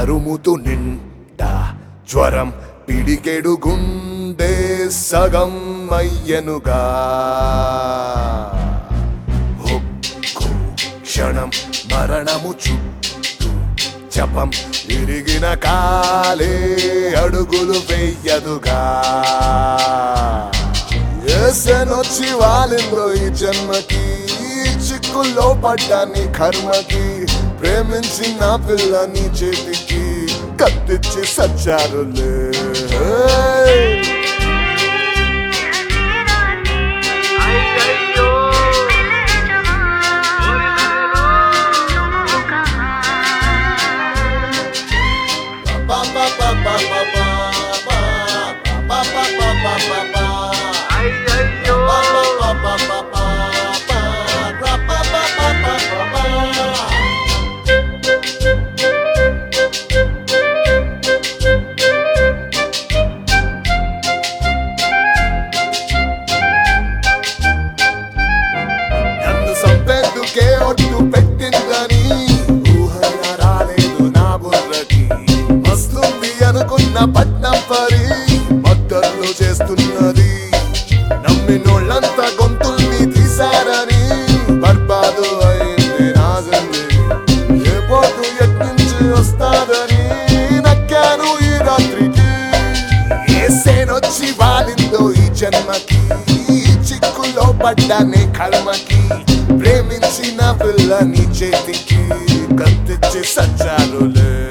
తరుముతు నిండా జ్వరం పిడికెడు గుండె సగం అయ్యనుగా ఒక్కో క్షణం మరణము చుట్టూ జపం విరిగిన కాలే అడుగులు వెయ్యదుగా ఏసనొచ్చి వాలిందో ఈ జన్మకి ఈ చిక్కుల్లో పడ్డా నీ కర్మకి ప్రేమించిన పిల్ల నీ చేతికి కత్తిచ్చి సచ్చారులే అయ్యయ్యో పా పా పా పా పా పా పా పా పా పా పా పా పా. అయ్యయ్యో నన్ను సంపేందుకే ఒట్టు పెట్టిందని ఊహన రాలేదు నా బుర్రకి వస్తుంది అనుకున్న పట్నం పరి మద్దతు చేస్తున్నది నమ్మినోళ్ళంతా గొంతుల్ని తీశారని బర్బాదు అయింది నా జిందగీ ఏ పోటు ఎట్నుంచి వస్తాదని నక్కాను ఈ రాత్రికి ఏసేనొచ్చి వాలిందో ఈ జన్మకి ఈ చిక్కులో పడ్డానే కర్మకి ప్రేమించిన పిల్ల నీ చేతికి కత్తిచ్చి సచ్చారులే